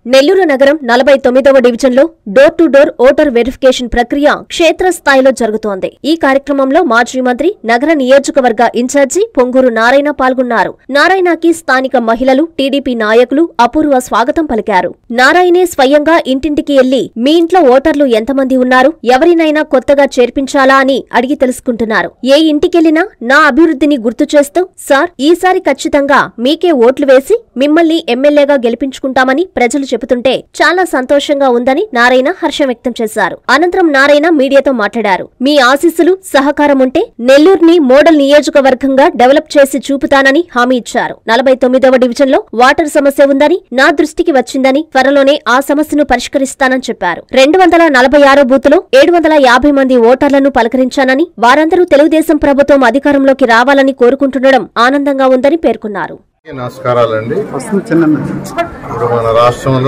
నెల్లూరు నగరం నలభై తొమ్మిదవ డివిజన్లో door to door voter verification ప్రక్రియ క్షేత్రస్థాయిలో జరుగుతోంది ఈ కార్యక్రమంలో మాజీ మంత్రి నగర నియోజకవర్గ ఇన్ఛార్జి పొంగూరు నారాయణ పాల్గొన్నారు నారాయణకి స్థానిక మహిళలు టీడీపీ నాయకులు అపూర్వ స్వాగతం పలికారు నారాయణే స్వయంగా ఇంటింటికి వెళ్లి మీ ఇంట్లో ఓటర్లు ఎంతమంది ఉన్నారు ఎవరినైనా కొత్తగా చేర్పించాలా అని అడిగి తెలుసుకుంటున్నారు ఏ ఇంటికెళ్లినా నా అభివృద్ధిని గుర్తు చేస్తూ సార్ ఈసారి ఖచ్చితంగా మీకే ఓట్లు వేసి మిమ్మల్ని ఎమ్మెల్యేగా గెలిపించుకుంటామని ప్రజలు చెబుతుంటే చాలా సంతోషంగా ఉందని నారాయణ హర్షం వ్యక్తం చేశారు అనంతరం నారాయణ మీడియాతో మాట్లాడారు మీ ఆశీస్సులు సహకారం ఉంటే నెల్లూరుని మోడల్ నియోజకవర్గంగా డెవలప్ చేసి చూపుతానని హామీ ఇచ్చారు నలభై తొమ్మిదవ డివిజన్లో వాటర్ సమస్య ఉందని నా దృష్టికి వచ్చిందని త్వరలోనే ఆ సమస్యను పరిష్కరిస్తానని చెప్పారు రెండు వందల నలభై ఆరో బూతులో ఏడు వందల యాభై మంది ఓటర్లను పలకరించానని వారందరూ తెలుగుదేశం ప్రభుత్వం అధికారంలోకి రావాలని కోరుకుంటుండడం ఆనందంగా ఉందని పేర్కొన్నారు నమస్కారాలండి వస్తుంది చిన్న ఇప్పుడు మన రాష్ట్రంలో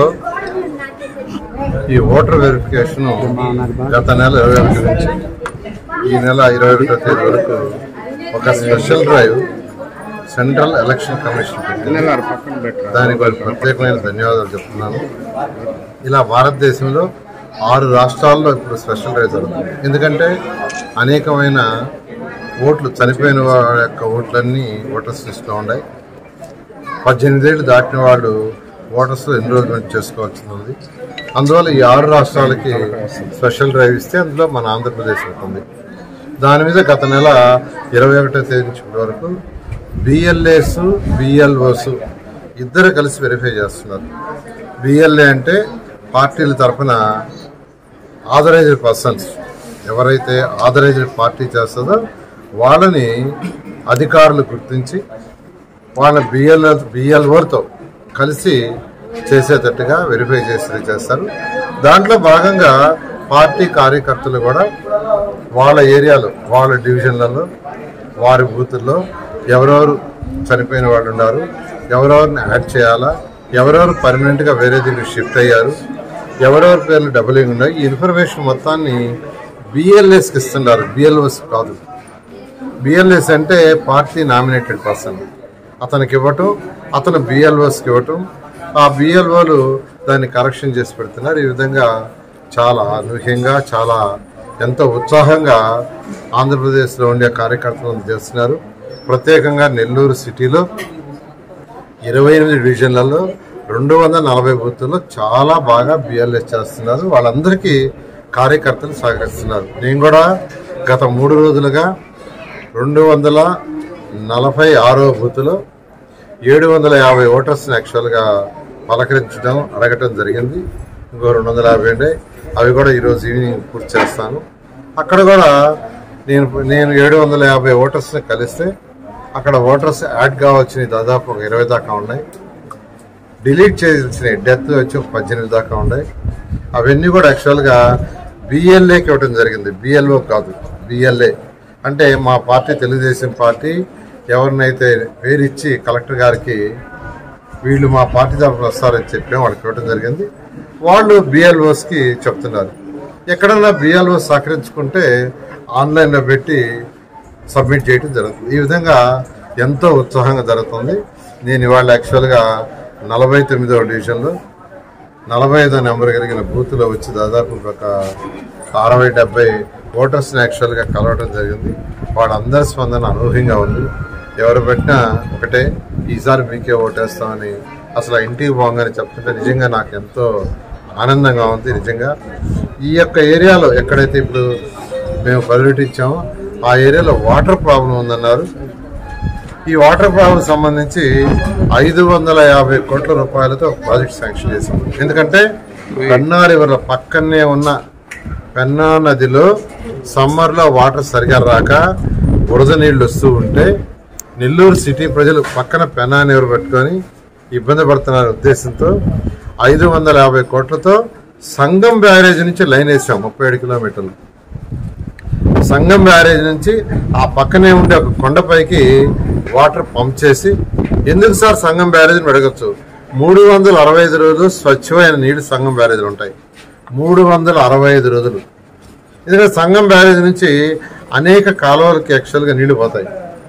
ఈ ఓటర్ వెరిఫికేషన్ గత నెల ఇరవై ఒకటి నుంచి ఈ నెల ఇరవై ఒకటో తేదీ వరకు ఒక special drive central election commission పెట్టింది పక్కన పెట్టరా దానికి వారికి ప్రత్యేకమైన ధన్యవాదాలు చెప్తున్నాను ఇలా భారతదేశంలో ఆరు రాష్ట్రాల్లో ఇప్పుడు స్పెషల్ డ్రైవ్ జరుగుతుంది ఎందుకంటే అనేకమైన ఓట్లు చనిపోయిన వారి యొక్క ఓట్లన్నీ ఓటర్స్ లిస్ట్లో ఉన్నాయి పద్దెనిమిదేళ్ళు దాటిన వాళ్ళు ఓటర్స్ ఎన్రోల్మెంట్ చేసుకోవాల్సి ఉంది అందువల్ల ఈ ఆరు రాష్ట్రాలకి స్పెషల్ డ్రైవ్ ఇస్తే అందులో మన ఆంధ్రప్రదేశ్ ఉంటుంది దాని మీద గత నెల ఇరవై ఒకటో తేదీ నుంచి ఇప్పటి వరకు బిఎల్ఏస్ బిఎల్ఓస్ ఇద్దరు కలిసి వెరిఫై చేస్తున్నారు బిఎల్ఏ అంటే పార్టీల తరఫున ఆథరైజ్డ్ పర్సన్స్ ఎవరైతే ఆథరైజ్డ్ పార్టీ చేస్తుందో వాళ్ళని అధికారులు గుర్తించి వాళ్ళ బిఎల్ బిఎల్ఓతో కలిసి చేసేటట్టుగా వెరిఫై చేసి చేస్తారు దాంట్లో భాగంగా పార్టీ కార్యకర్తలు కూడా వాళ్ళ ఏరియాలో వాళ్ళ డివిజన్లలో వారి బూతుల్లో ఎవరెవరు చనిపోయిన వాళ్ళు ఉన్నారు ఎవరెవరిని యాడ్ చేయాలా ఎవరెవరు పర్మనెంట్గా వేరే దగ్గరికి షిఫ్ట్ అయ్యారు ఎవరెవరి పేర్లు డబులింగ్ ఉన్నాయి ఈ ఇన్ఫర్మేషన్ మొత్తాన్ని బిఎల్ఎస్కి ఇస్తున్నారు బిఎల్ఓస్ కాదు బిఎల్ఎస్ అంటే పార్టీ నామినేటెడ్ పర్సన్ అతనికి ఇవ్వటం అతను బిఎల్ఓస్కి ఇవ్వటం ఆ బిఎల్ఓలు దాన్ని కరెక్షన్ చేసి పెడుతున్నారు ఈ విధంగా చాలా అనూహ్యంగా చాలా ఎంతో ఉత్సాహంగా ఆంధ్రప్రదేశ్లో ఉండే కార్యకర్తలను చేస్తున్నారు ప్రత్యేకంగా నెల్లూరు సిటీలో ఇరవై ఎనిమిది డివిజన్లలో రెండు వందల నలభై బూతుల్లో చాలా బాగా బిఎల్ఎస్ చేస్తున్నారు వాళ్ళందరికీ కార్యకర్తలు సహకరిస్తున్నారు నేను కూడా గత మూడు రోజులుగా రెండు వందల నలభై ఆరో బూత్లో ఏడు వందల యాభై ఓటర్స్ని యాక్చువల్గా పలకరించడం అడగటం జరిగింది ఇంకో రెండు వందల యాభై ఉండే అవి కూడా ఈరోజు ఈవినింగ్ పూర్తి చేస్తాను అక్కడ కూడా నేను నేను ఏడు వందల యాభై ఓటర్స్ని కలిస్తే అక్కడ ఓటర్స్ యాడ్ కావాల్సినవి దాదాపు ఒక ఇరవై దాకా ఉన్నాయి డిలీట్ చేయాల్సినవి డెత్ వచ్చి ఒక పద్దెనిమిది దాకా ఉన్నాయి అవన్నీ కూడా యాక్చువల్గా బిఎల్ఏకి ఇవ్వడం జరిగింది బిఎల్ఓ కాదు బిఎల్ఏ అంటే మా పార్టీ తెలుగుదేశం పార్టీ ఎవరినైతే పేరిచ్చి కలెక్టర్ గారికి వీళ్ళు మా పార్టీ తరఫున వస్తారని చెప్పి వాళ్ళకి ఇవ్వడం జరిగింది వాళ్ళు బిఎల్ఓస్కి చెప్తున్నారు ఎక్కడన్నా బిఎల్ఓ సహకరించుకుంటే ఆన్లైన్లో పెట్టి సబ్మిట్ చేయడం జరుగుతుంది ఈ విధంగా ఎంతో ఉత్సాహంగా జరుగుతుంది నేను ఇవాళ యాక్చువల్గా నలభై తొమ్మిదవ డివిజన్లో నలభై ఐదో నెంబర్ కలిగిన బూత్లో వచ్చి దాదాపు ఒక అరవై డెబ్బై ఓటర్స్ని యాక్చువల్గా కలవడం జరిగింది వాళ్ళందరి స్పందన అనూహ్యంగా ఉంది ఎవరు పెట్టినా ఒకటే ఈసారి మీకే ఓటేస్తామని అసలు ఆ ఇంటికి పోగానే చెప్తుంటే నిజంగా నాకు ఎంతో ఆనందంగా ఉంది నిజంగా ఈ యొక్క ఏరియాలో ఎక్కడైతే ఇప్పుడు మేము పర్యటించామో ఆ ఏరియాలో వాటర్ ప్రాబ్లం ఉందన్నారు ఈ వాటర్ ప్రాబ్లం సంబంధించి ఐదు వందల యాభై కోట్ల రూపాయలతో ఒక ప్రాజెక్ట్ శాంక్షన్ చేశాం ఎందుకంటే పెన్నా రివర్ పక్కనే ఉన్న పెన్నా నదిలో సమ్మర్లో వాటర్ సరిగా రాక బురద నీళ్లు వస్తూ ఉంటే నెల్లూరు సిటీ ప్రజలు పక్కన పెన్నా నీరు పెట్టుకొని ఇబ్బంది పడుతున్న ఉద్దేశంతో ఐదు వందల యాభై కోట్లతో సంగం బ్యారేజ్ నుంచి లైన్ వేసాం ముప్పై ఏడు కిలోమీటర్లు సంగం బ్యారేజ్ నుంచి ఆ పక్కనే ఉండే ఒక కొండపైకి వాటర్ పంప్ చేసి ఎందుకు సార్ సంగం బ్యారేజ్ అడగచ్చు మూడు వందల అరవై ఐదు రోజులు స్వచ్ఛమైన నీళ్లు సంగం బ్యారేజ్లు ఉంటాయి మూడు వందల అరవై ఐదు రోజులు ఎందుకంటే సంగం బ్యారేజ్ నుంచి అనేక కాలువలకి యాక్చువల్గా నీళ్లు పోతాయి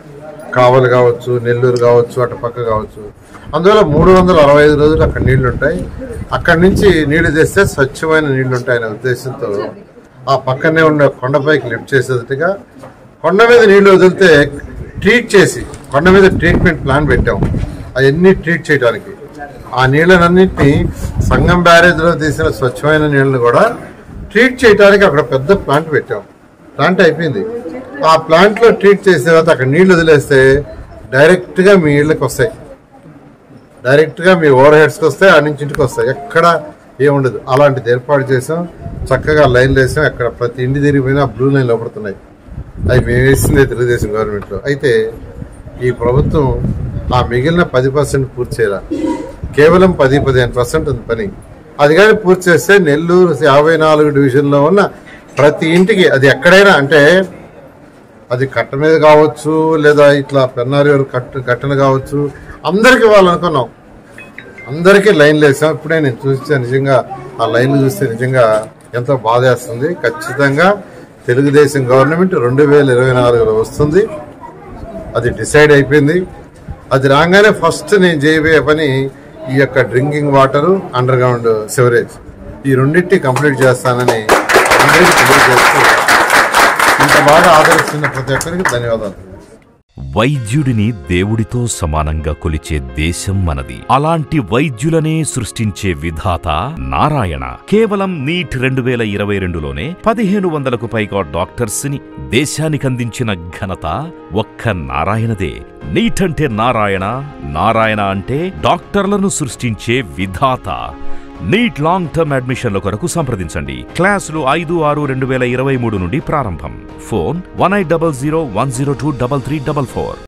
కావలి కావచ్చు నెల్లూరు కావచ్చు అటు పక్క కావచ్చు అందువల్ల మూడు వందల అరవై ఐదు రోజులు అక్కడ నీళ్లు ఉంటాయి అక్కడి నుంచి నీళ్లు తెస్తే స్వచ్ఛమైన నీళ్లు ఉంటాయనే ఉద్దేశంతో ఆ పక్కనే ఉన్న కొండపైకి లిఫ్ట్ చేసేటట్టుగా కొండ మీద నీళ్లు వదిలితే ట్రీట్ చేసి కొండ మీద ట్రీట్మెంట్ ప్లాన్ పెట్టాం అవన్నీ ట్రీట్ చేయడానికి ఆ నీళ్ళనన్నింటినీ సంగం బ్యారేజ్లో తీసిన స్వచ్ఛమైన నీళ్ళని కూడా ట్రీట్ చేయడానికి అక్కడ పెద్ద ప్లాంట్ పెట్టాం ప్లాంట్ అయిపోయింది ఆ ప్లాంట్లో ట్రీట్ చేసిన తర్వాత అక్కడ నీళ్లు వదిలేస్తే డైరెక్ట్గా మీ ఇళ్ళకి వస్తాయి డైరెక్ట్గా మీ ఓవర్ హెడ్స్కి వస్తాయి ఆ నుంచి ఇంటికి వస్తాయి ఎక్కడ ఏముండదు అలాంటిది ఏర్పాటు చేసాం చక్కగా లైన్లు వేసాం అక్కడ ప్రతి ఇంటి తిరిగిపోయినా బ్లూ లైన్ లోపడుతున్నాయి అవి మేము వేసిందే తెలుగుదేశం గవర్నమెంట్లో అయితే ఈ ప్రభుత్వం ఆ మిగిలిన పది పర్సెంట్ పూర్తి చేయాలి కేవలం పది పదిహేను పర్సెంట్ ఉంది పని అది కానీ పూర్తి చేస్తే నెల్లూరు యాభై నాలుగు డివిజన్లో ఉన్న ప్రతి ఇంటికి అది ఎక్కడైనా అంటే అది కట్ట మీద కావచ్చు లేదా ఇట్లా పెన్నారి కట్ట కట్టన కావచ్చు అందరికి ఇవ్వాలనుకున్నాం అందరికీ లైన్లు వేసాం ఇప్పుడే నేను చూస్తే నిజంగా ఆ లైన్లు చూస్తే నిజంగా ఎంతో బాధేస్తుంది ఖచ్చితంగా తెలుగుదేశం గవర్నమెంట్ రెండు వేల ఇరవై నాలుగులో వస్తుంది అది డిసైడ్ అయిపోయింది అది రాగానే ఫస్ట్ నేను చేయబోయే పని ఈ యొక్క drinking water underground sewerage ఈ రెండింటి కంప్లీట్ చేస్తానని అందరికీ తెలియజేస్తూ ఇంత బాగా ఆదరిస్తున్న ప్రతి ఒక్కరికి ధన్యవాదాలు వైద్యుడిని దేవుడితో సమానంగా కొలిచే దేశం మనది అలాంటి వైద్యులనే సృష్టించే విధాత నారాయణ కేవలం నీట్ రెండు వేల ఇరవై రెండులోనే పదిహేను వందలకు పైగా డాక్టర్స్ ని దేశానికి అందించిన ఘనత ఒక్క నారాయణదే నీట్ అంటే నారాయణ నారాయణ అంటే డాక్టర్లను సృష్టించే విధాత నీట్ లాంగ్ టర్మ్ అడ్మిషన్ల కొరకు సంప్రదించండి క్లాసులు ఐదు ఆరు రెండు వేల ఇరవై మూడు నుండి ప్రారంభం phone one eight double zero one zero two double three double four